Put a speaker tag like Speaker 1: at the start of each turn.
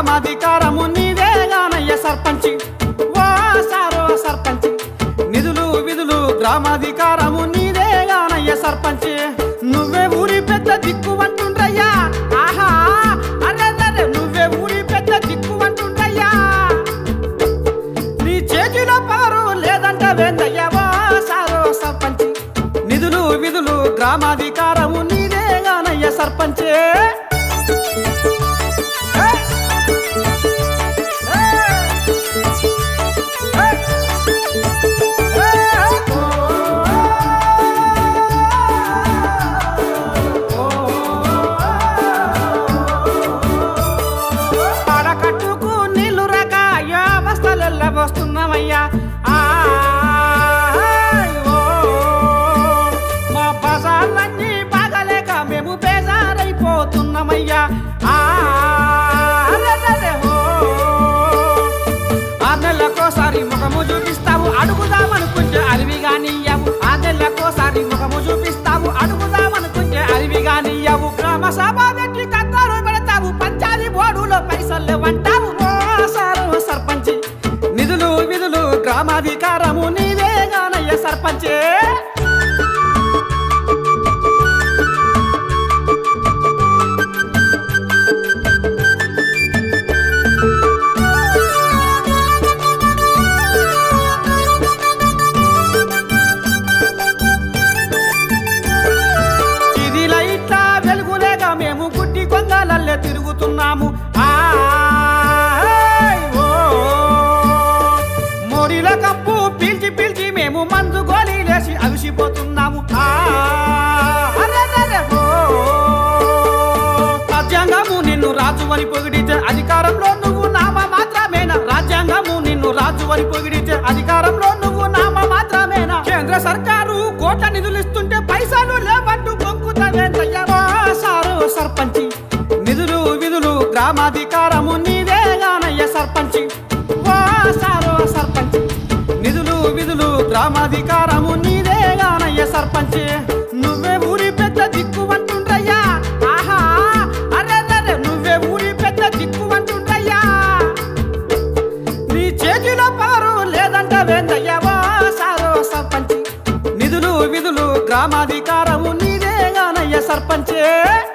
Speaker 1: గ్రామాధికారము నీదేగానయ్య సర్పంచి వా సారో సర్పంచి నిధులు విధులు గ్రామాధికారము నీదేగానయ్య సర్పంచి నువ్వే ఊరి పెద్ద దిక్కు అంటుండ్రయ్యా ఆహా అన్నదరే నువ్వే ఊరి పెద్ద దిక్కు అంటుండ్రయ్యా నీ చేతిలో పవరు లేదంట వేందయ్యవా సారో సర్పంచ్ నిధులు విధులు గ్రామాధికారము నీదేగానయ్య సర్పంచే ఏయ్! ఏయ్! ఏయ్! పాడకట్టుకు నీళ్లు రక వ్యవస్థలెల్ల వస్తున్నామయ్యా ఆయ్ ఓ. మా బజార్లన్నీ బాగలేక మేము బేజారైపోతున్నామయ్యా ఆ, అరెరెరె ఓ. ఆ నెలకోసారి ముఖము చూపిస్తావు అడుగుదామనుకుంటే అరివి కానియ్యవు ఆ నెలకోసారి ముఖము చూపిస్తావు అడుగుదామనుకుంటే అరివి కానియ్యవు గ్రామ సభ పెట్టి కత్తారు పెడతావు పంచాలి బోర్డులో పైసలు వంటావు ఓ సారు సర్పంచి నిధులు విధులు గ్రామాధికారము నీవేగానయ్య సర్పంచే ఇది లైట్ల వెలుగులేక మేము గుడ్డి కొంగలల్లే తిరుగుతున్నాము ఆయ్ ఓ. మోరీల కప్పు పీల్చి పీల్చి మేము మందు గోళీలేసి అవిసిపోతున్నాము ఆ, అరెరెరె ఓ. రాజ్యాంగము నిన్ను రాజు అని పొగిడితే అధికారంలో నువ్వు నామ మాత్రమేనా రాజ్యాంగము నిన్ను రాజు అని పొగిడితే అధికారంలో నువ్వు నామ మాత్రమేనా కేంద్ర సర్కారు కోట్ల నిధులు ఇస్తుంటే పైసలు లేవంటూ పొంకుతావేంటయ్యా సారు సర్పంచి నిధులు విధులు గ్రామాధికారము నీదేగానయ్య సర్పంచి వా సారు సర్పంచి నిధులు విధులు గ్రామాధికారము నీదేగానయ్య సర్పంచి నువ్వే ఊరి పెద్ద దిక్కు అంటుండ్రయ్యా ఆహా అరెరెరె నువ్వే ఊరి పెద్ద దిక్కు అంటుండ్రయ్యా నీ చేతిలో పవరు లేదంట వేందయ్యవా సారో సర్పంచ్ నిధులు విధులు గ్రామాధికారము నీదేగానయ్య సర్పంచే